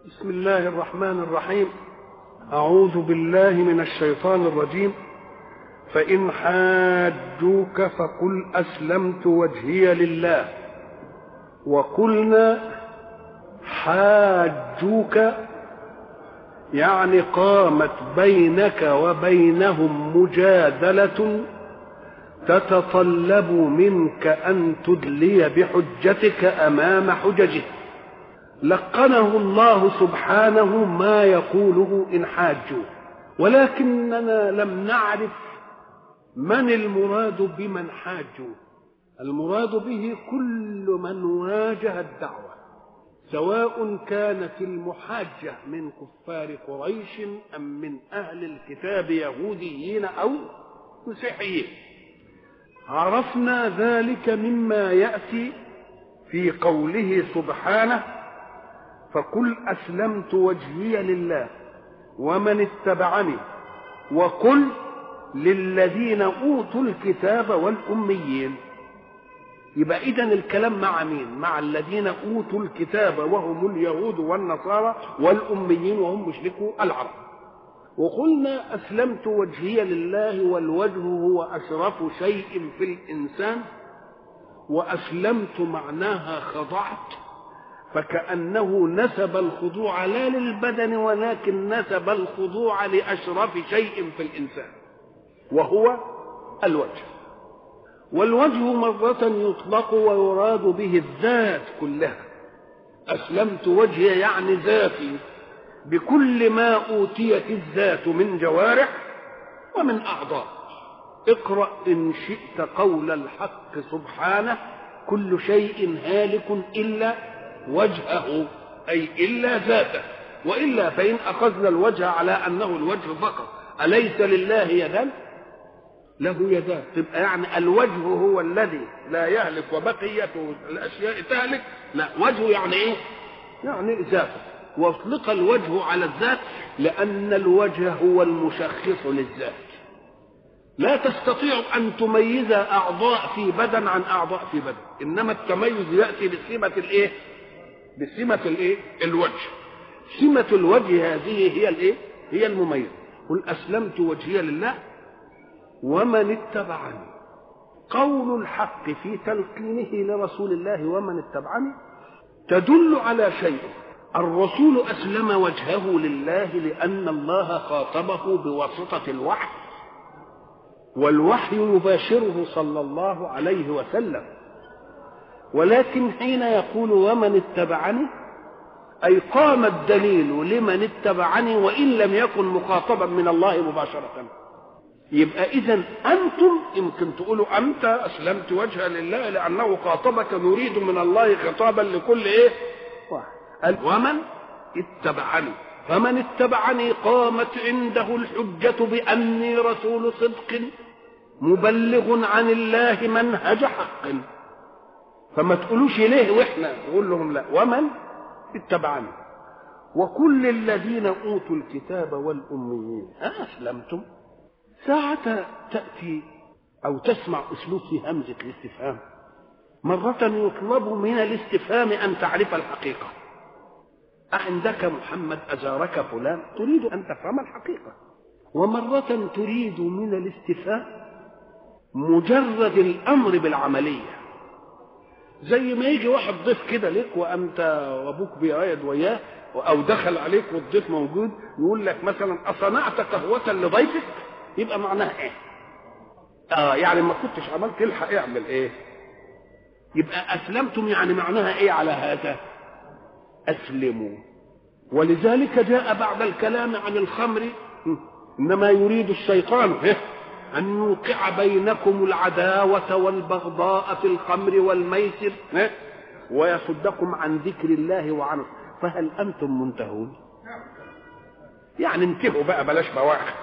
بسم الله الرحمن الرحيم أعوذ بالله من الشيطان الرجيم فإن حاجوك فقل أسلمت وجهي لله وقلنا حاجوك يعني قامت بينك وبينهم مجادلة تتطلب منك أن تدلي بحجتك أمام حججه لقنه الله سبحانه ما يقوله إن حاجوا ولكننا لم نعرف من المراد بمن حاجوا المراد به كل من واجه الدعوة سواء كانت المحاجة من كفار قريش أم من أهل الكتاب يهوديين أو مسيحيين عرفنا ذلك مما يأتي في قوله سبحانه فقل أسلمت وجهي لله ومن اتبعني وقل للذين أوتوا الكتاب والأميين يبقى إذا الكلام مع مين؟ مع الذين أوتوا الكتاب وهم اليهود والنصارى والأميين وهم مشركو العرب وقلنا أسلمت وجهي لله والوجه هو أشرف شيء في الإنسان وأسلمت معناها خضعت فكأنه نسب الخضوع لا للبدن ولكن نسب الخضوع لأشرف شيء في الإنسان وهو الوجه والوجه مرة يطلق ويراد به الذات كلها أسلمت وجهي يعني ذاتي بكل ما أوتيت الذات من جوارح ومن أعضاء اقرأ إن شئت قول الحق سبحانه كل شيء هالك إلا وجهه أي إلا ذاته وإلا فإن أخذنا الوجه على أنه الوجه فقط أليس لله يدان له يدان تبقى يعني الوجه هو الذي لا يهلك وبقية الأشياء تهلك لا وجهه يعني إيه يعني ذاته واطلق الوجه على الذات لأن الوجه هو المشخص للذات لا تستطيع أن تميز أعضاء في بدن عن أعضاء في بدن إنما التميز يأتي بسمة الإيه بسمة الإيه الوجه سمة الوجه هذه هي الإيه هي المميز قل أسلمت وجهي لله ومن اتبعني قول الحق في تلقينه لرسول الله ومن اتبعني تدل على شيء الرسول أسلم وجهه لله لأن الله خاطبه بواسطة الوحي والوحي يباشره صلى الله عليه وسلم ولكن حين يقول ومن اتبعني أي قام الدليل لمن اتبعني وإن لم يكن مخاطبا من الله مباشرة يبقى إذا أنتم يمكن تقولوا أنت أسلمت وجها لله لأنه خاطبك نريد من الله خطابا لكل إيه واحد ومن اتبعني فمن اتبعني قامت عنده الحجة بأني رسول صدق مبلغ عن الله منهج حق فما تقولوش ليه واحنا نقول لهم لا ومن اتبعني وكل الذين اوتوا الكتاب والاميين اسلمتم ساعة تأتي أو تسمع أسلوب في همزة الاستفهام مرة يطلب من الاستفهام أن تعرف الحقيقة أعندك محمد أزارك فلان تريد أن تفهم الحقيقة ومرة تريد من الاستفهام مجرد الأمر بالعملية زي ما يجي واحد ضيف كده لك وأنت وأبوك بيرايد وياه أو دخل عليك والضيف موجود يقول لك مثلا أصنعت قهوة لضيفك يبقى معناها إيه؟ آه يعني ما كنتش عملت الحق اعمل إيه؟ يبقى أسلمتم يعني معناها إيه على هذا؟ أسلموا ولذلك جاء بعد الكلام عن الخمر إنما يريد الشيطان أن يوقع بينكم العداوة والبغضاء في الخمر والميسر ويصدكم عن ذكر الله وعن فهل أنتم منتهون يعني انتهوا بقى بلاش بواخر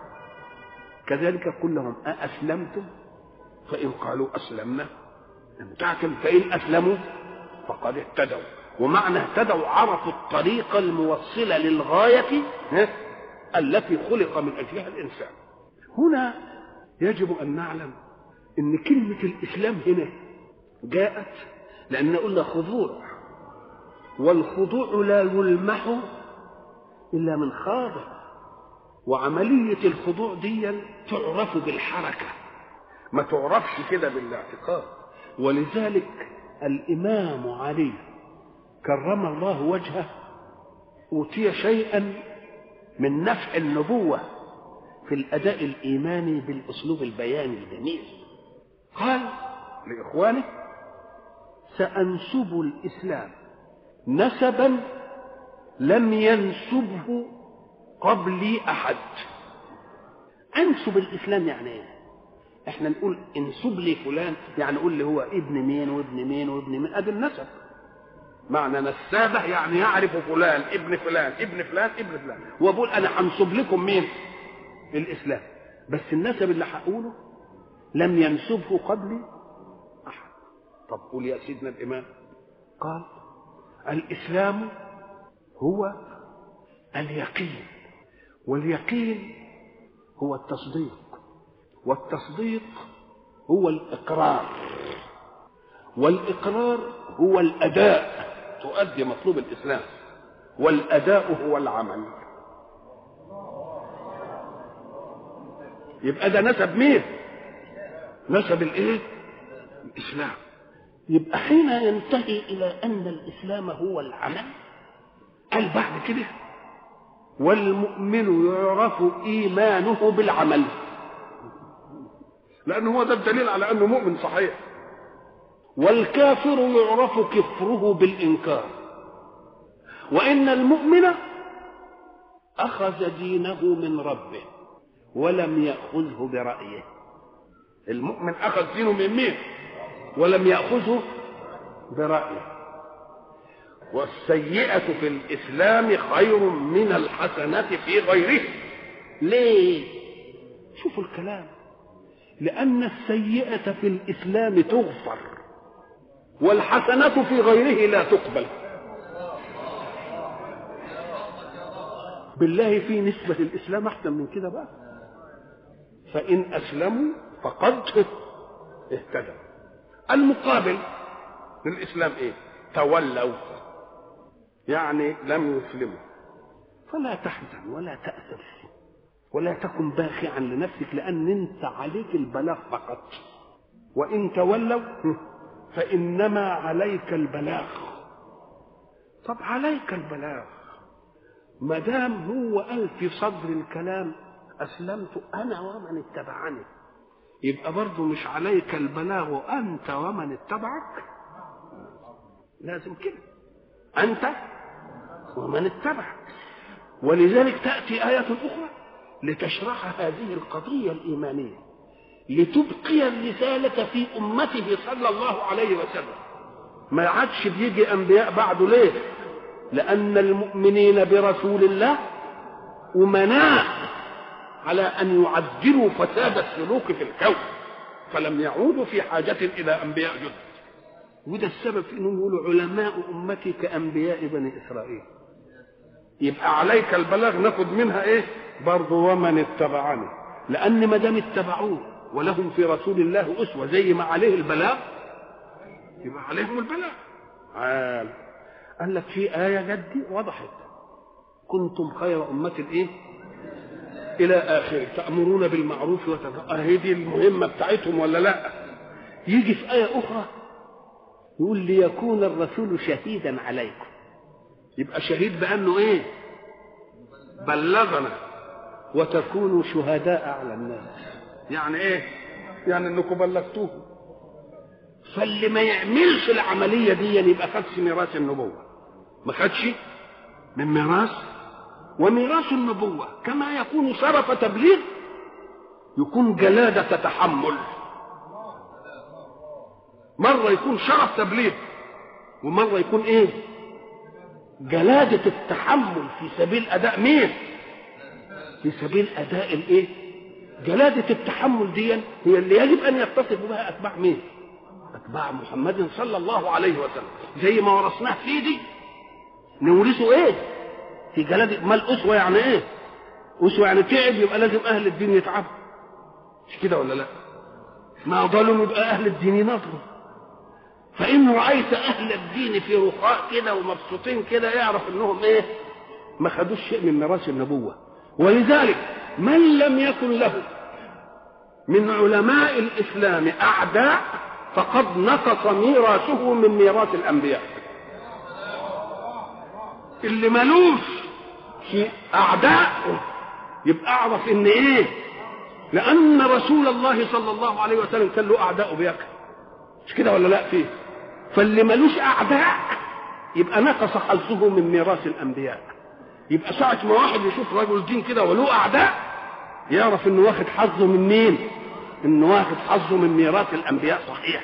كذلك كلهم أأسلمتم فإن قالوا أسلمنا امتعتم فإن أسلموا فقد اهتدوا ومعنى اهتدوا عرفوا الطريق الموصلة للغاية التي خلق من أجلها الإنسان هنا يجب أن نعلم أن كلمة الإسلام هنا جاءت لأن قلنا خضوع والخضوع لا يلمح إلا من خاضع وعملية الخضوع دي تعرف بالحركة ما تعرفش كده بالاعتقاد ولذلك الإمام علي كرم الله وجهه أوتي شيئا من نفع النبوة في الأداء الإيماني بالأسلوب البياني الجميل قال لإخوانه سأنسب الإسلام نسبا لم ينسبه قبلي أحد أنسب الإسلام يعني إيه؟ احنا نقول انسب لي فلان يعني قول لي هو ابن مين وابن مين وابن مين ادي النسب معنى نسابه يعني يعرف فلان ابن فلان ابن فلان ابن فلان وبقول انا هنسب لكم مين الاسلام بس النسب اللي هقوله لم ينسبه قبلي احد طب قول يا سيدنا الامام قال الاسلام هو اليقين واليقين هو التصديق والتصديق هو الاقرار والاقرار هو الاداء تؤدي مطلوب الاسلام والاداء هو العمل يبقى ده نسب مين نسب الايه الاسلام يبقى حين ينتهي الى ان الاسلام هو العمل قال بعد كده والمؤمن يعرف ايمانه بالعمل لان هو ده الدليل على انه مؤمن صحيح والكافر يعرف كفره بالانكار وان المؤمن اخذ دينه من ربه ولم ياخذه برايه المؤمن اخذ دينه من مين ولم ياخذه برايه والسيئه في الاسلام خير من الحسنه في غيره ليه شوفوا الكلام لان السيئه في الاسلام تغفر والحسنه في غيره لا تقبل بالله في نسبة الإسلام أحسن من كده بقى فإن أسلموا فقد اهتدوا المقابل للإسلام إيه تولوا يعني لم يسلموا فلا تحزن ولا تأسف ولا تكن باخعا لنفسك لأن أنت عليك البلاغ فقط وإن تولوا فإنما عليك البلاغ طب عليك البلاغ ما دام هو قال في صدر الكلام اسلمت انا ومن اتبعني يبقى برضه مش عليك البلاغ انت ومن اتبعك لازم كده انت ومن اتبعك ولذلك تاتي ايه اخرى لتشرح هذه القضيه الايمانيه لتبقي الرساله في امته صلى الله عليه وسلم ما عادش بيجي انبياء بعده ليه لأن المؤمنين برسول الله أمناء على أن يعدلوا فساد السلوك في الكون فلم يعودوا في حاجة إلى أنبياء جدد وده السبب في أنهم يقولوا علماء أمتي كأنبياء بني إسرائيل يبقى عليك البلاغ ناخد منها إيه برضه ومن اتبعني لأن ما دام اتبعوه ولهم في رسول الله أسوة زي ما عليه البلاغ يبقى عليهم البلاغ عال قال لك في آية جدي وضحت كنتم خير أمة إيه؟ إلى آخره تأمرون بالمعروف وتنهون أهي دي المهمة بتاعتهم ولا لا؟ يجي في آية أخرى يقول ليكون الرسول شهيدا عليكم يبقى شهيد بأنه إيه؟ بلغنا وتكونوا شهداء على الناس يعني إيه؟ يعني إنكم بلغتوه فاللي ما يعملش العملية دي يبقى خدش ميراث النبوة ما خدش من ميراث وميراث النبوة كما يكون شرف تبليغ يكون جلادة تحمل مرة يكون شرف تبليغ ومرة يكون ايه جلادة التحمل في سبيل أداء مين في سبيل أداء الايه جلادة التحمل دي هي اللي يجب أن يتصف بها أتباع مين أتباع محمد صلى الله عليه وسلم زي ما ورثناه في دي نورثه ايه في جلاد ما الاسوه يعني ايه اسوه يعني تعب يبقى لازم اهل الدين يتعبوا مش كده ولا لا ما ضلوا يبقى اهل الدين ينظروا فإن رأيت أهل الدين في رخاء كده ومبسوطين كده يعرف إنهم إيه ما خدوش شيء من ميراث النبوة ولذلك من لم يكن له من علماء الإسلام أعداء فقد نقص ميراثه من ميراث الأنبياء اللي ملوش في أعداء يبقى أعرف إن إيه لأن رسول الله صلى الله عليه وسلم كان له أعداء بيكر مش كده ولا لا فيه فاللي ملوش أعداء يبقى نقص حظه من ميراث الأنبياء يبقى ساعة ما واحد يشوف رجل دين كده وله أعداء يعرف إنه واخد حظه من مين؟ إنه واخد حظه من ميراث الأنبياء صحيح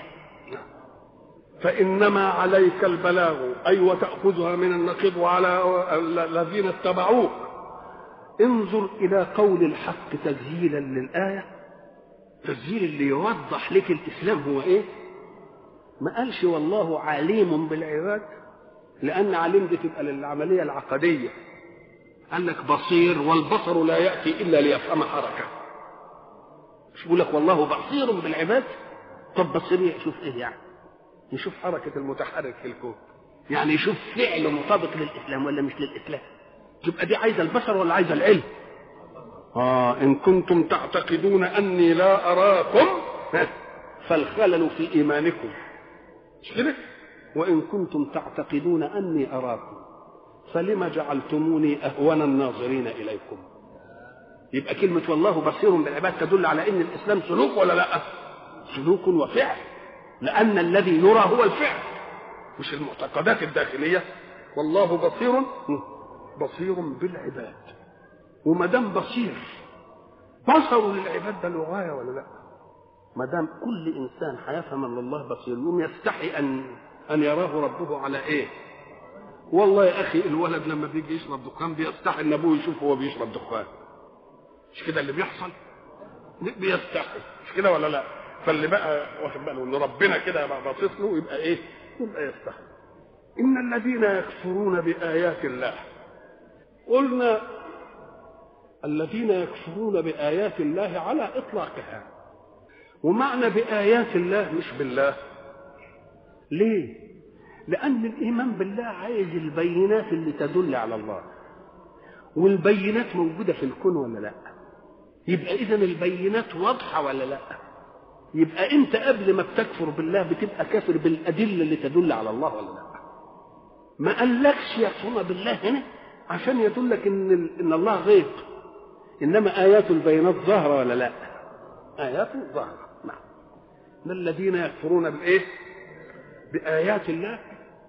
فإنما عليك البلاغ أي وتأخذها من النقيض وعلى الذين اتبعوك انظر إلى قول الحق تسهيلا للآية تسهيل اللي يوضح لك الإسلام هو إيه ما قالش والله عليم بالعباد لأن عليم دي تبقى للعملية العقدية قال لك بصير والبصر لا يأتي إلا ليفهم حركة مش بيقول لك والله بصير بالعباد طب بصير يشوف إيه يعني يشوف حركة المتحرك في الكون يعني يشوف فعل مطابق للإسلام ولا مش للإسلام تبقى دي عايزة البشر ولا عايزة العلم آه إن كنتم تعتقدون أني لا أراكم فالخلل في إيمانكم مش كده وإن كنتم تعتقدون أني أراكم فلما جعلتموني أهون الناظرين إليكم يبقى كلمة والله بصير بالعباد تدل على أن الإسلام سلوك ولا لا سلوك وفعل لأن الذي يرى هو الفعل مش المعتقدات الداخلية والله بصير بصير بالعباد وما دام بصير بصر للعباد ده له غايه ولا لا؟ ما دام كل انسان هيفهم ان الله بصير يوم يستحي ان ان يراه ربه على ايه؟ والله يا اخي الولد لما بيجي يشرب دخان بيستحي ان ابوه يشوفه وهو بيشرب دخان مش كده اللي بيحصل؟ بيستحي مش كده ولا لا؟ فاللي بقى واخد باله ان ربنا كده بقى باصص له يبقى ايه؟ يبقى يستحي ان الذين يكفرون بايات الله قلنا الذين يكفرون بآيات الله على إطلاقها ومعنى بآيات الله مش بالله ليه؟ لأن الإيمان بالله عايز البينات اللي تدل على الله والبينات موجودة في الكون ولا لا يبقى إذا البينات واضحة ولا لا يبقى أنت قبل ما بتكفر بالله بتبقى كافر بالأدلة اللي تدل على الله ولا لا ما قالكش يكفرون بالله هنا عشان يدلك ان ان الله غيب انما ايات البينات ظاهره ولا لا ايات ظاهره نعم من الذين يكفرون بالايه بايات الله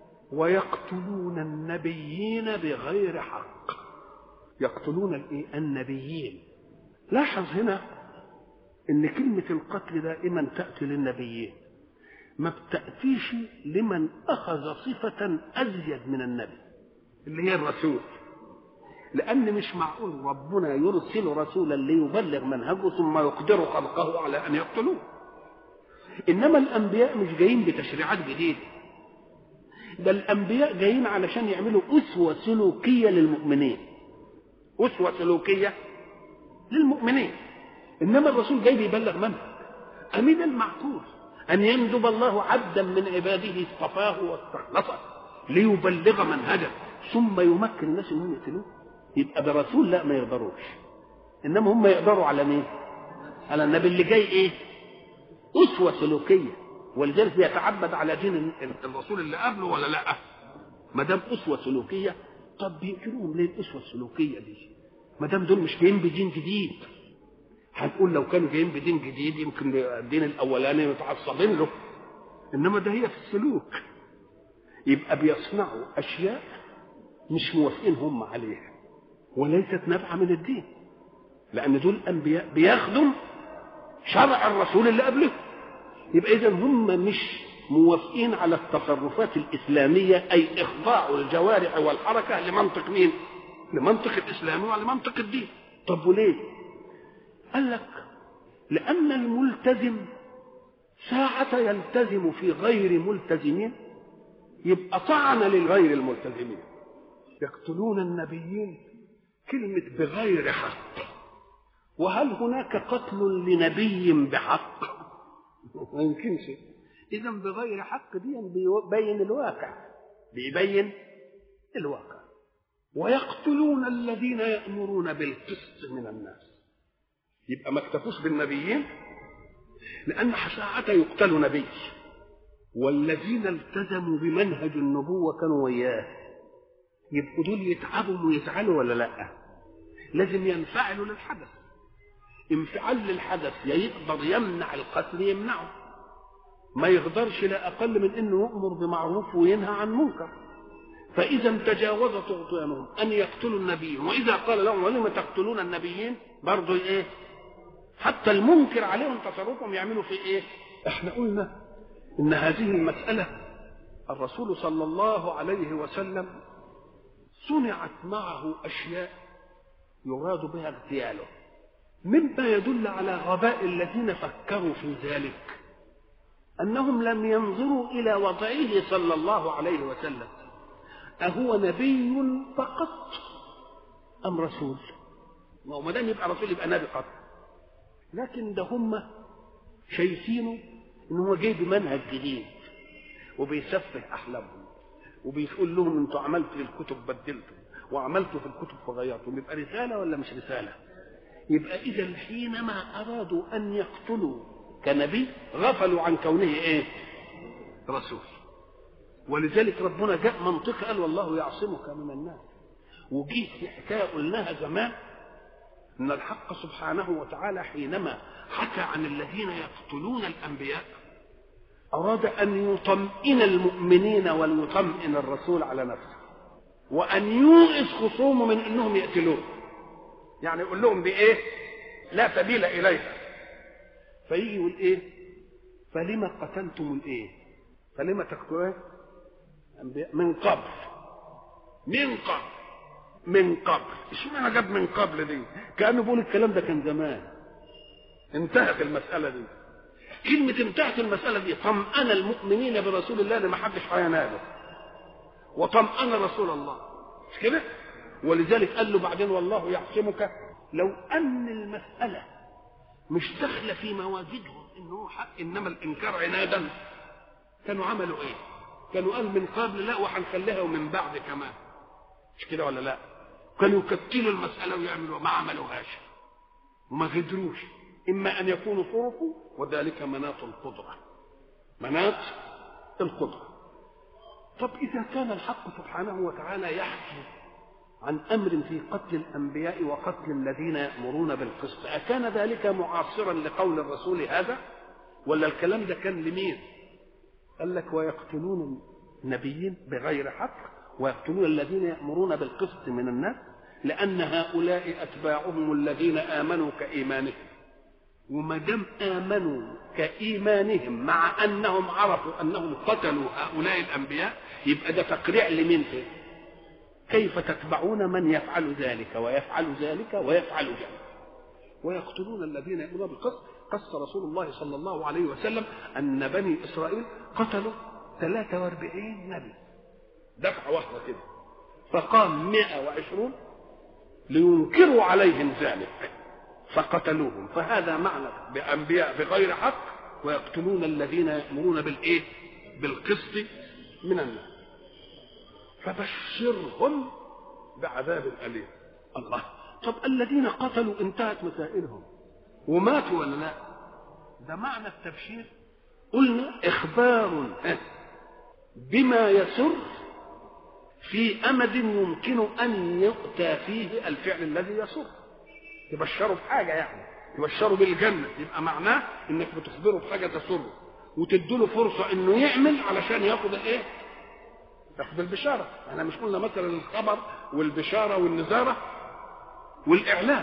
ويقتلون النبيين بغير حق يقتلون الايه النبيين لاحظ هنا ان كلمه القتل دائما تاتي للنبيين ما بتاتيش لمن اخذ صفه ازيد من النبي اللي هي الرسول لأن مش معقول ربنا يرسل رسولا ليبلغ منهجه ثم يقدر خلقه على أن يقتلوه إنما الأنبياء مش جايين بتشريعات جديدة ده الأنبياء جايين علشان يعملوا أسوة سلوكية للمؤمنين أسوة سلوكية للمؤمنين إنما الرسول جاي بيبلغ منهج أمين المعقول أن يندب الله عبدا من عباده اصطفاه واستخلصه ليبلغ منهجه ثم يمكن الناس انهم يقتلوه يبقى ده رسول لا ما يقدروش انما هم يقدروا على مين على النبي اللي جاي ايه اسوه سلوكيه ولذلك بيتعبد على دين الرسول اللي قبله ولا لا ما دام اسوه سلوكيه طب بيقتلوهم ليه الاسوه السلوكيه دي ما دام دول مش جايين بدين جديد هنقول لو كانوا جايين بدين جديد يمكن الدين الاولاني متعصبين له انما ده هي في السلوك يبقى بيصنعوا اشياء مش موافقين هم عليها وليست نافعه من الدين لان دول انبياء بيخدم شرع الرسول اللي قبله يبقى اذا هم مش موافقين على التصرفات الاسلاميه اي اخضاع الجوارح والحركه لمنطق مين؟ لمنطق الاسلام ولمنطق الدين طب وليه؟ قال لك لان الملتزم ساعة يلتزم في غير ملتزمين يبقى طعن للغير الملتزمين يقتلون النبيين كلمة بغير حق وهل هناك قتل لنبي بحق؟ ما يمكنش اذا بغير حق دي بيبين الواقع بيبين الواقع ويقتلون الذين يأمرون بالقسط من الناس يبقى ما اكتفوش بالنبيين لأن ساعة يقتل نبي والذين التزموا بمنهج النبوة كانوا وياه يبقوا دول يتعبوا ويزعلوا ولا لا لازم ينفعلوا للحدث انفعال للحدث يا يقدر يمنع القتل يمنعه ما يقدرش لا اقل من انه يامر بمعروف وينهى عن منكر فاذا تجاوزت عصيانهم ان يقتلوا النبيين واذا قال لهم ولم تقتلون النبيين برضه ايه حتى المنكر عليهم تصرفهم يعملوا في ايه احنا قلنا ان هذه المساله الرسول صلى الله عليه وسلم صنعت معه اشياء يراد بها اغتياله مما يدل على غباء الذين فكروا في ذلك انهم لم ينظروا الى وضعه صلى الله عليه وسلم اهو نبي فقط ام رسول ما دام يبقى رسول يبقى نبي قط لكن ده هم شايفينه ان هو جاي بمنهج جديد وبيسفه احلامهم وبيقول لهم انتوا عملتوا في الكتب بدلتم وعملتوا في الكتب فغيرتم يبقى رساله ولا مش رساله؟ يبقى اذا حينما ارادوا ان يقتلوا كنبي غفلوا عن كونه ايه؟ رسول ولذلك ربنا جاء منطقه قال والله يعصمك من الناس وجيه في حكايه قلناها زمان ان الحق سبحانه وتعالى حينما حكى عن الذين يقتلون الانبياء اراد ان يطمئن المؤمنين وليطمئن الرسول على نفسه وان يوئس خصومه من انهم يقتلوه يعني يقول لهم بايه لا سبيل اليها فيجي يقول ايه فلما قتلتم الايه فلما تقتلون من قبل من قبل من قبل اشمعنى جاب من قبل دي كانه بيقول الكلام ده كان زمان انتهت المساله دي كلمة انتهت المسألة دي طمأن المؤمنين برسول الله اللي ما حدش هيناله وطمأن رسول الله مش كده؟ ولذلك قال له بعدين والله يعصمك لو أن المسألة مش داخلة في مواجدهم إن هو حق إنما الإنكار عنادا كانوا عملوا إيه؟ كانوا قال من قبل لا وهنخليها ومن بعد كمان مش كده ولا لا؟ كانوا يكتلوا المسألة ويعملوا ما عملوهاش وما غدروش إما أن يكونوا صرفوا وذلك مناط القدرة مناط القدرة طب إذا كان الحق سبحانه وتعالى يحكي عن أمر في قتل الأنبياء وقتل الذين يأمرون بالقسط أكان ذلك معاصرا لقول الرسول هذا ولا الكلام ده كان لمين قال لك ويقتلون النبيين بغير حق ويقتلون الذين يأمرون بالقسط من الناس لأن هؤلاء أتباعهم الذين آمنوا كإيمانهم وما دام امنوا كايمانهم مع انهم عرفوا انهم قتلوا هؤلاء الانبياء يبقى ده تقريع لمين فيه كيف تتبعون من يفعل ذلك ويفعل ذلك ويفعل ذلك ويقتلون الذين يأمرون بالقسط قص رسول الله صلى الله عليه وسلم أن بني إسرائيل قتلوا 43 نبي دفعة واحدة كده فقام 120 لينكروا عليهم ذلك فقتلوهم فهذا معنى بأنبياء بغير حق ويقتلون الذين يأمرون بالإيه؟ بالقسط من الناس فبشرهم بعذاب أليم الله طب الذين قتلوا انتهت مسائلهم وماتوا ولا لا ده معنى التبشير قلنا إخبار بما يسر في أمد يمكن أن يؤتى فيه الفعل الذي يسر تبشروا بحاجه يعني تبشروا بالجنه يبقى معناه انك بتخبره بحاجه تسره وتديله فرصه انه يعمل علشان ياخد الايه؟ ياخد البشاره احنا مش قلنا مثلا الخبر والبشاره والنذاره والاعلام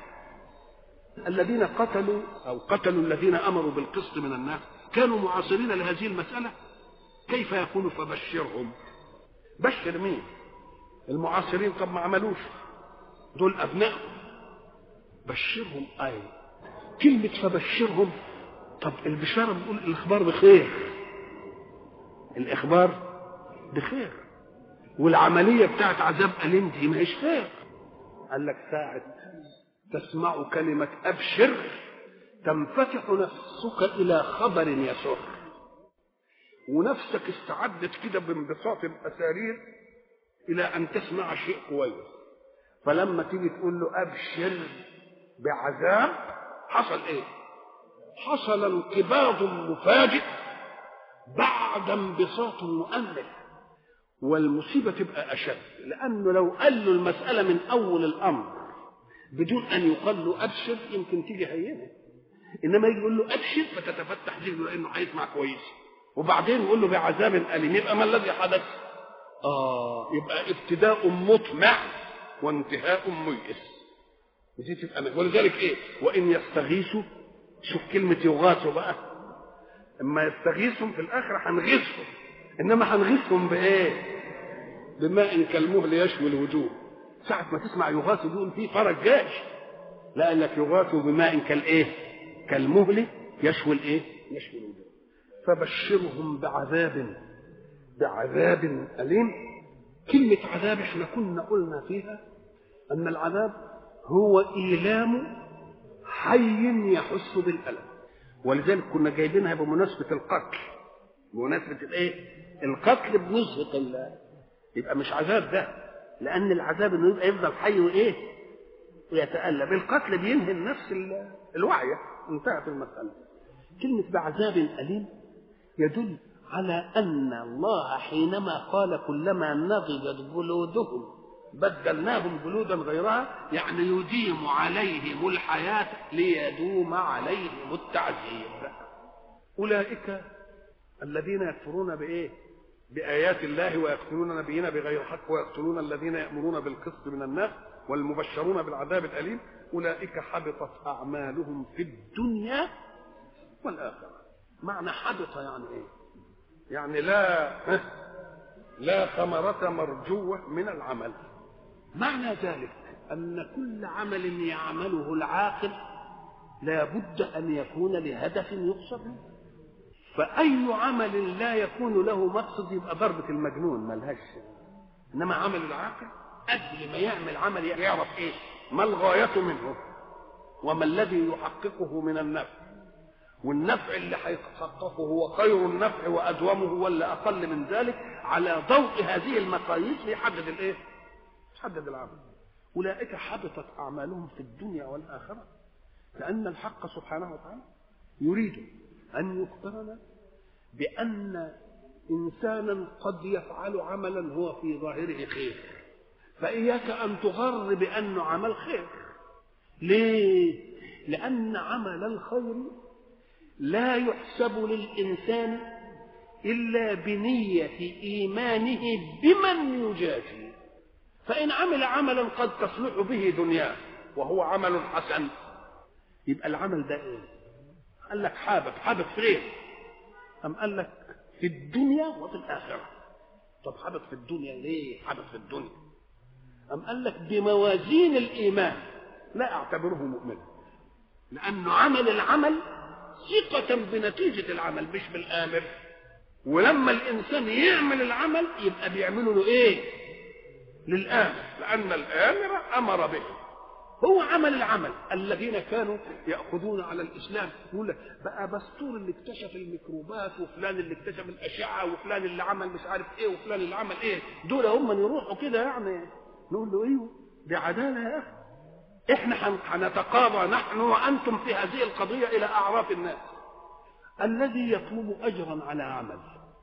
الذين قتلوا او قتلوا الذين امروا بالقسط من الناس كانوا معاصرين لهذه المساله كيف يكون فبشرهم بشر مين المعاصرين طب ما عملوش دول ابنائهم بشرهم أي كلمة فبشرهم طب البشارة بنقول الإخبار بخير الإخبار بخير والعملية بتاعت عذاب أليم دي ما هيش خير قال لك ساعة تسمع كلمة أبشر تنفتح نفسك إلى خبر يسر ونفسك استعدت كده بانبساط الاسارير الى ان تسمع شيء كويس فلما تيجي تقول له ابشر بعذاب حصل ايه حصل انقباض مفاجئ بعد انبساط مؤمل والمصيبه تبقى اشد لانه لو قال له المساله من اول الامر بدون ان يقال له ابشر يمكن تيجي هينه انما يجي يقول له ابشر فتتفتح ذهنه لانه هيسمع كويس وبعدين يقول له بعذاب اليم يبقى ما الذي حدث؟ اه يبقى ابتداء مطمع وانتهاء ميئس ودي تبقى ولذلك ايه؟ وان يستغيثوا شوف كلمة يغاثوا بقى اما يستغيثهم في الاخر هنغيثهم انما هنغيثهم بايه؟ بماء كالمهل يشوي الوجوه ساعة ما تسمع يغاثوا دول في فرج جاش لا قال لك يغاثوا بماء كالايه؟ كالمهل يشوي الايه؟ يشوي الوجوه فبشرهم بعذاب بعذاب أليم كلمة عذاب احنا كنا قلنا فيها أن العذاب هو إيلام حي يحس بالألم ولذلك كنا جايبينها بمناسبة القتل بمناسبة الإيه؟ القتل بنزهق الله يبقى مش عذاب ده لأن العذاب إنه يبقى يفضل حي وإيه؟ ويتألم القتل بينهي النفس الواعية انتهت المسألة كلمة بعذاب أليم يدل على أن الله حينما قال كلما نضجت جلودهم بدلناهم جلودا غيرها يعني يديم عليهم الحياة ليدوم عليهم التعذيب أولئك الذين يكفرون بإيه؟ بآيات الله ويقتلون نبينا بغير حق ويقتلون الذين يأمرون بالقسط من الناس والمبشرون بالعذاب الأليم أولئك حبطت أعمالهم في الدنيا والآخرة معنى حبط يعني إيه؟ يعني لا لا ثمرة مرجوة من العمل معنى ذلك أن كل عمل يعمله العاقل لا بد أن يكون لهدف يقصد منه فأي عمل لا يكون له مقصد يبقى ضربة المجنون ملهاش إنما عمل العاقل قبل ما يعمل عمل يعرف إيه ما الغاية منه وما الذي يحققه من النفع والنفع اللي هيتحققه هو خير النفع وادومه ولا اقل من ذلك على ضوء هذه المقاييس ليحدد الايه؟ يحدد العمل. اولئك حبطت اعمالهم في الدنيا والاخره لان الحق سبحانه وتعالى يريد ان يخبرنا بان انسانا قد يفعل عملا هو في ظاهره خير فاياك ان تغر بانه عمل خير ليه لان عمل الخير لا يحسب للإنسان إلا بنية إيمانه بمن يجازي فإن عمل عملا قد تصلح به دنياه وهو عمل حسن يبقى العمل ده إيه؟ قال لك حابب حابب خير أم قال لك في الدنيا وفي الآخرة طب حابب في الدنيا ليه حابب في الدنيا أم قال لك بموازين الإيمان لا أعتبره مؤمنا لأنه عمل العمل ثقة بنتيجة العمل مش بالآمر ولما الإنسان يعمل العمل يبقى بيعمله له إيه؟ للآمر لأن الآمر أمر به هو عمل العمل الذين كانوا يأخذون على الإسلام يقول لك بقى بستور اللي اكتشف الميكروبات وفلان اللي اكتشف الأشعة وفلان اللي عمل مش عارف إيه وفلان اللي عمل إيه دول هم من يروحوا كده يعني نقول له أيوه دي عدالة يا أخي احنا هنتقاضى نحن وانتم في هذه القضيه الى اعراف الناس الذي يطلب اجرا على عمل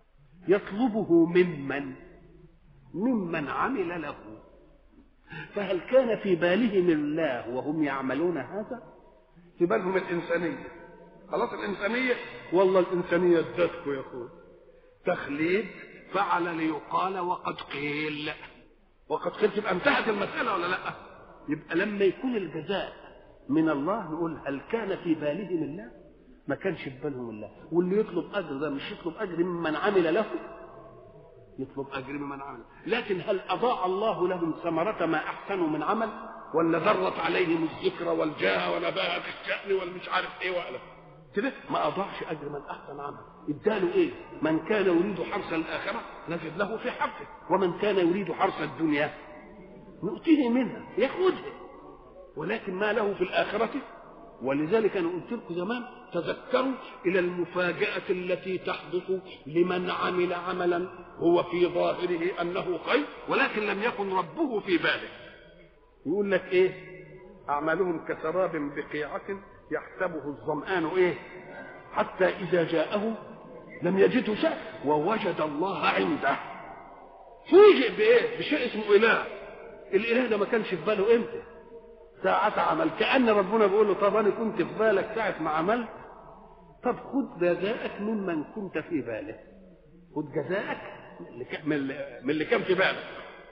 يطلبه ممن ممن عمل له فهل كان في بالهم الله وهم يعملون هذا في بالهم الانسانيه خلاص الانسانيه والله الانسانيه ادتكم يا اخوي تخليد فعل ليقال وقد قيل وقد قيل تبقى انتهت المساله ولا لا يبقى لما يكون الجزاء من الله نقول هل كان في بالهم الله ما كانش في بالهم الله واللي يطلب اجر ده مش يطلب اجر ممن عمل له يطلب اجر ممن عمل لكن هل اضاع الله لهم ثمره ما احسنوا من عمل ولا ذرت عليهم الذكر والجاه ونباهه الشان والمش عارف ايه ولا كده ما اضاعش اجر من احسن عمل اداله ايه من كان يريد حرث الاخره نجد له في حرثه ومن كان يريد حرث الدنيا نؤتيه منها ياخذها ولكن ما له في الآخرة ولذلك انا قلت لكم زمان تذكروا الى المفاجاه التي تحدث لمن عمل عملا هو في ظاهره انه خير ولكن لم يكن ربه في باله يقول لك ايه اعمالهم كسراب بقيعه يحسبه الظمان ايه حتى اذا جاءه لم يجده شيء ووجد الله عنده فوجئ بايه بشيء اسمه اله الاله ده ما كانش في باله امتى ساعة عمل كأن ربنا بيقول له طب أنا كنت في بالك ساعة ما عملت طب خد جزاءك ممن كنت في باله خد جزاءك من اللي كان في بالك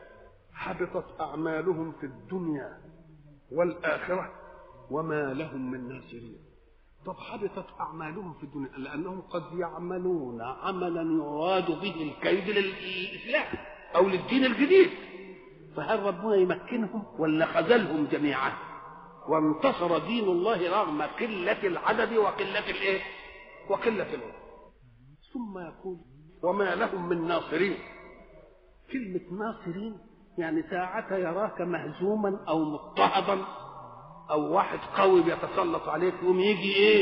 حبطت أعمالهم في الدنيا والآخرة وما لهم من ناصرين طب حبطت أعمالهم في الدنيا لأنهم قد يعملون عملا يراد به الكيد للإسلام أو للدين الجديد فهل ربنا يمكنهم ولا خذلهم جميعا وانتصر دين الله رغم قلة العدد وقلة الايه وقلة الوقت ثم يقول وما لهم من ناصرين كلمة ناصرين يعني ساعة يراك مهزوما أو مضطهدا أو واحد قوي بيتسلط عليك يقوم يجي إيه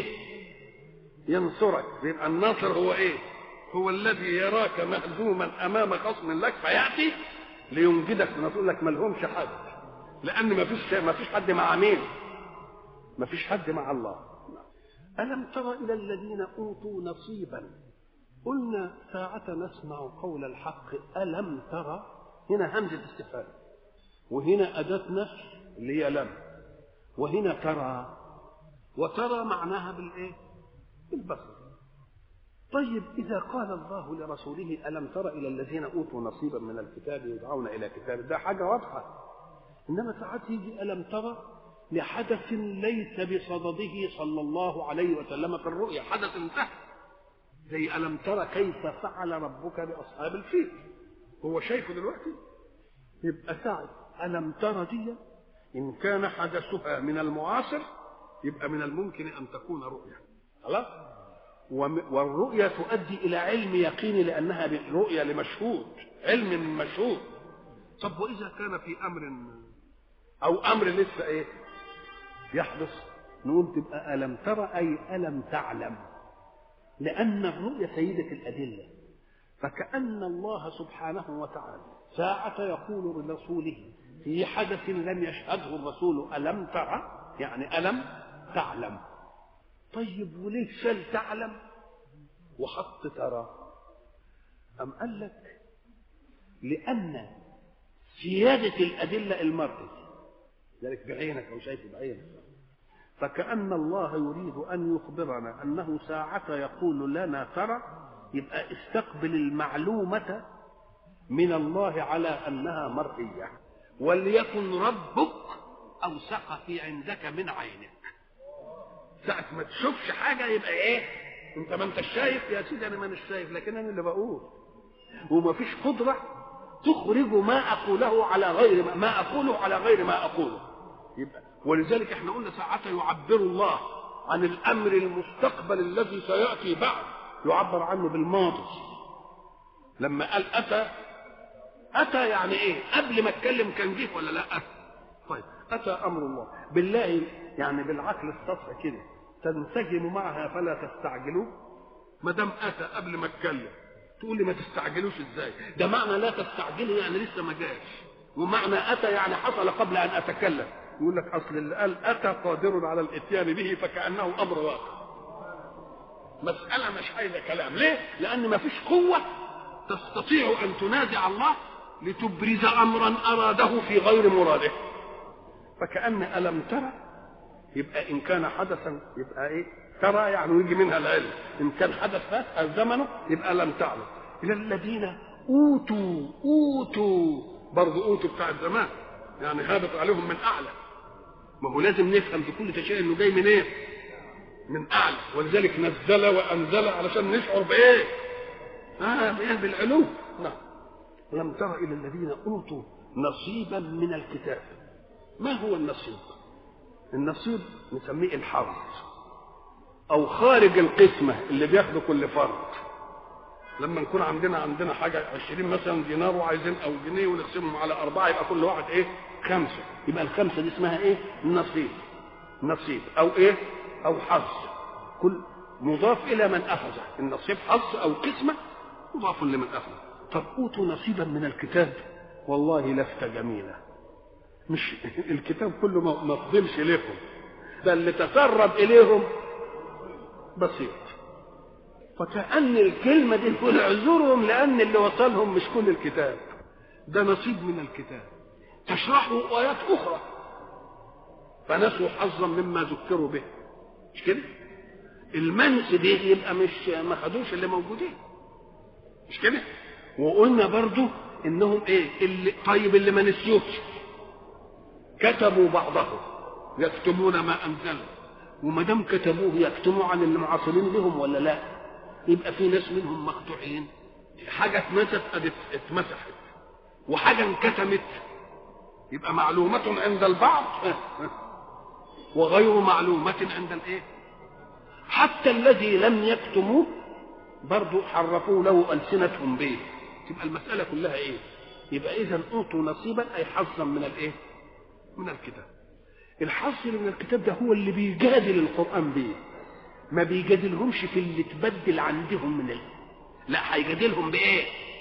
ينصرك يبقى الناصر هو إيه هو الذي يراك مهزوما أمام خصم لك فيأتي لينجدك من تقول لك ملهمش حد لان ما فيش ما فيش حد مع مين ما فيش حد مع الله الم تر الى الذين اوتوا نصيبا قلنا ساعة نسمع قول الحق ألم ترى هنا همزة استفهام وهنا أداة نفي اللي هي لم وهنا ترى وترى معناها بالإيه؟ بالبصر طيب إذا قال الله لرسوله ألم تر إلى الذين أوتوا نصيبا من الكتاب يدعون إلى كتاب ده حاجة واضحة إنما ساعات يجي ألم ترى لحدث ليس بصدده صلى الله عليه وسلم في الرؤيا حدث انتهى زي ألم ترى كيف فعل ربك بأصحاب الفيل هو شايفه دلوقتي يبقى ساعة ألم ترى دي إن كان حدثها من المعاصر يبقى من الممكن أن تكون رؤيا خلاص والرؤيا تؤدي الى علم يقيني لانها رؤيا لمشهود علم من مشهود طب واذا كان في امر او امر لسه ايه يحدث نقول تبقى الم ترى اي الم تعلم لان الرؤيا سيده الادله فكان الله سبحانه وتعالى ساعه يقول لرسوله في حدث لم يشهده الرسول الم ترى يعني الم تعلم طيب وليه شال تعلم وحط ترى أم قال لك لأن سيادة الأدلة المرئي ذلك بعينك أو شايفه بعينك فكأن الله يريد أن يخبرنا أنه ساعة يقول لنا ترى يبقى استقبل المعلومة من الله على أنها مرئية وليكن ربك أوثق في عندك من عينك ساعة ما تشوفش حاجة يبقى ايه؟ انت ما انت شايف يا سيدي انا ما اناش شايف لكن انا اللي بقول وما فيش قدرة تخرج ما اقوله على غير ما, ما اقوله على غير ما اقوله يبقى ولذلك احنا قلنا ساعة يعبر الله عن الامر المستقبل الذي سياتي بعد يعبر عنه بالماضي لما قال اتى اتى يعني ايه قبل ما اتكلم كان جه ولا لا طيب اتى امر الله بالله يعني بالعقل السطحي كده تنسجم معها فلا تستعجلوا ما دام اتى قبل ما اتكلم تقول لي ما تستعجلوش ازاي ده معنى لا تستعجلوا يعني لسه ما جاش ومعنى اتى يعني حصل قبل ان اتكلم يقول لك اصل اللي قال اتى قادر على الاتيان به فكانه امر واقع مساله مش عايزه كلام ليه لان ما فيش قوه تستطيع ان تنازع الله لتبرز امرا اراده في غير مراده فكأن ألم ترى يبقى إن كان حدثا يبقى إيه؟ ترى يعني يجي منها العلم إن كان حدث فات زمنه يبقى لم تعلم إلى الذين أوتوا أوتوا برضه أوتوا بتاع زمان يعني هابط عليهم من أعلى ما هو لازم نفهم في كل تشيء إنه جاي من إيه؟ من أعلى ولذلك نزل وأنزل علشان نشعر بإيه؟ آه بالعلو نعم لم تر إلى الذين أوتوا نصيبا من الكتاب ما هو النصيب النصيب نسميه الحظ او خارج القسمه اللي بياخده كل فرد لما نكون عندنا عندنا حاجه 20 مثلا دينار وعايزين او جنيه ونقسمهم على اربعه يبقى كل واحد ايه خمسه يبقى الخمسه دي اسمها ايه النصيب نصيب او ايه او حظ كل مضاف الى من اخذه النصيب حظ او قسمه مضاف لمن اخذه طب اوتوا نصيبا من الكتاب والله لفته جميله مش الكتاب كله ما فضلش لكم ده اللي تسرب اليهم بسيط فكأن الكلمة دي تقول اعذرهم لأن اللي وصلهم مش كل الكتاب ده نصيب من الكتاب تشرحه آيات أخرى فنسوا حظا مما ذكروا به مش كده المنس دي يبقى مش ما خدوش اللي موجودين مش كده وقلنا برضو انهم ايه اللي طيب اللي ما نسيوش كتبوا بعضه يكتمون ما انزلوا وما دام كتبوه يكتموا عن المعاصرين لهم ولا لا يبقى في ناس منهم مقطوعين حاجه اتمست قد اتمسحت وحاجه انكتمت يبقى معلومة عند البعض وغير معلومة عند الايه؟ حتى الذي لم يكتموه برضه حرفوا له ألسنتهم به تبقى المسألة كلها ايه؟ يبقى إذا أوتوا نصيبا أي حظا من الايه؟ من الكتاب. الحظ من الكتاب ده هو اللي بيجادل القرآن بيه. ما بيجادلهمش في اللي تبدل عندهم من ال... لا هيجادلهم بإيه؟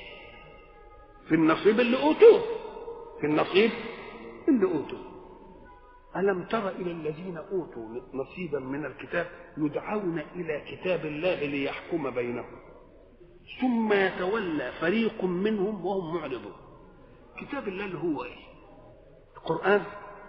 في النصيب اللي أوتوه. في النصيب اللي أوتوه. ألم تر إلى الذين أوتوا نصيبا من الكتاب يدعون إلى كتاب الله ليحكم بينهم ثم يتولى فريق منهم وهم معرضون كتاب الله اللي هو إيه؟ القرآن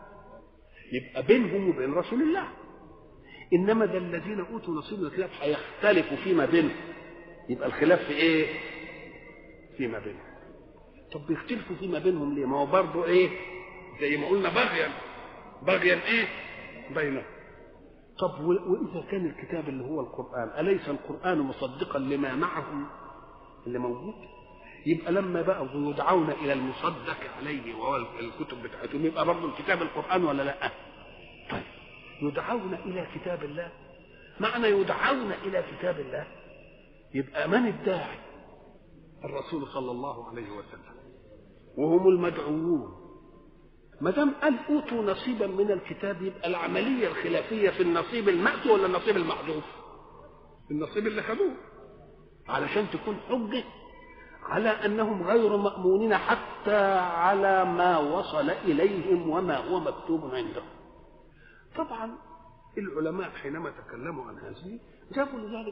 يبقى بينهم وبين رسول الله إنما ده الذين أوتوا نصيب من الكتاب هيختلفوا فيما بينهم يبقى الخلاف في إيه؟ فيما بينهم طب بيختلفوا فيما بينهم ليه؟ ما هو برضه إيه؟ زي ما قلنا بغيا بغيا ايه بينهم طب واذا كان الكتاب اللي هو القران اليس القران مصدقا لما معهم اللي موجود يبقى لما بقوا يدعون الى المصدق عليه وهو الكتب بتاعتهم يبقى برضه الكتاب القران ولا لا طيب يدعون الى كتاب الله معنى يدعون الى كتاب الله يبقى من الداعي الرسول صلى الله عليه وسلم وهم المدعوون ما دام قال اوتوا نصيبا من الكتاب يبقى العمليه الخلافيه في النصيب المأتي ولا النصيب المحذوف؟ النصيب اللي خدوه علشان تكون حجه على انهم غير مامونين حتى على ما وصل اليهم وما هو مكتوب عندهم. طبعا العلماء حينما تكلموا عن هذه جابوا لذلك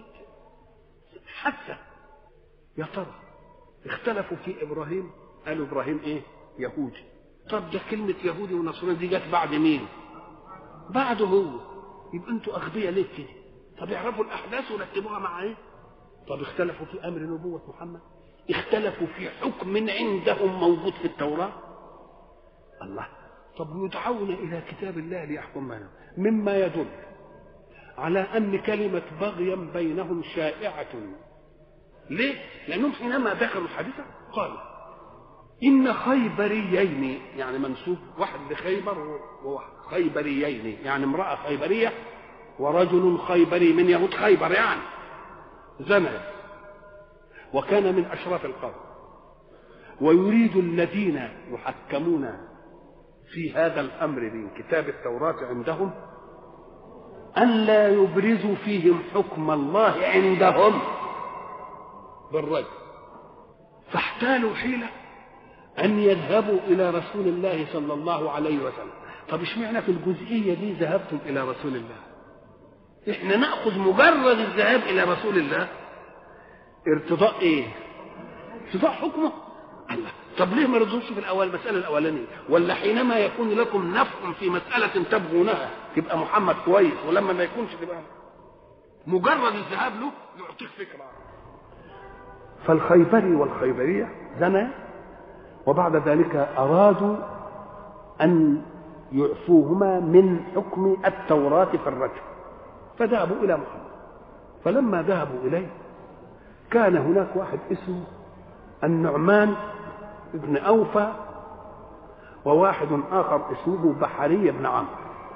حتى يا ترى اختلفوا في ابراهيم قالوا ابراهيم ايه؟ يهودي طب ده كلمة يهودي ونصراني دي جت بعد مين؟ بعده هو يبقى انتوا أغبياء ليه كده؟ طب يعرفوا الأحداث ورتبوها مع إيه؟ طب اختلفوا في أمر نبوة محمد؟ اختلفوا في حكم عندهم موجود في التوراة؟ الله طب يدعون إلى كتاب الله ليحكم بينهم مما يدل على أن كلمة بغيا بينهم شائعة ليه؟ لأنهم حينما ذكروا الحادثة قالوا إن خيبريين يعني منسوب واحد لخيبر وواحد خيبريين يعني امرأة خيبرية ورجل خيبري من يهود خيبر يعني زنى وكان من أشراف القوم ويريد الذين يحكمون في هذا الأمر من كتاب التوراة عندهم ألا يبرزوا فيهم حكم الله عندهم بالرجل فاحتالوا حيله أن يذهبوا إلى رسول الله صلى الله عليه وسلم طب اشمعنى في الجزئية دي ذهبتم إلى رسول الله احنا نأخذ مجرد الذهاب إلى رسول الله ارتضاء ايه ارتضاء حكمه الله طب ليه ما رضوش في الاول المساله الاولانيه ولا حينما يكون لكم نفع في مساله تبغونها تبقى محمد كويس ولما ما يكونش تبقى مجرد الذهاب له يعطيك فكره فالخيبري والخيبريه زنا وبعد ذلك أرادوا أن يعفوهما من حكم التوراة في الرجل فذهبوا إلى محمد فلما ذهبوا إليه كان هناك واحد اسمه النعمان بن أوفى وواحد آخر اسمه بحري بن عمرو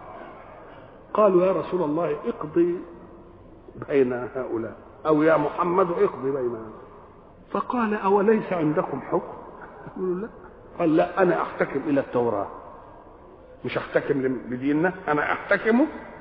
قالوا يا رسول الله اقضي بين هؤلاء أو يا محمد اقضي بيننا فقال أوليس عندكم حكم يقولوا لا قال لا انا احتكم الى التوراه مش احتكم لديننا انا احتكم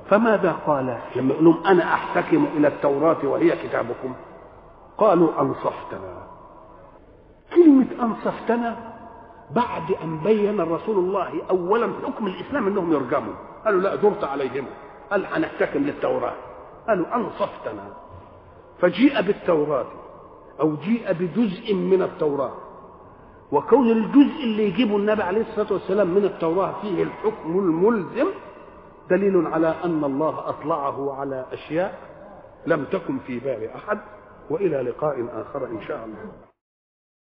فماذا قال لما يقول لهم انا احتكم الى التوراه وهي كتابكم قالوا انصفتنا كلمه انصفتنا بعد ان بين رسول الله اولا حكم الاسلام انهم يرجموا قالوا لا درت عليهم قال هنحتكم للتوراه قالوا انصفتنا فجيء بالتوراه او جيء بجزء من التوراه وكون الجزء اللي يجيبه النبي عليه الصلاه والسلام من التوراه فيه الحكم الملزم دليل على ان الله اطلعه على اشياء لم تكن في بال احد والى لقاء اخر ان شاء الله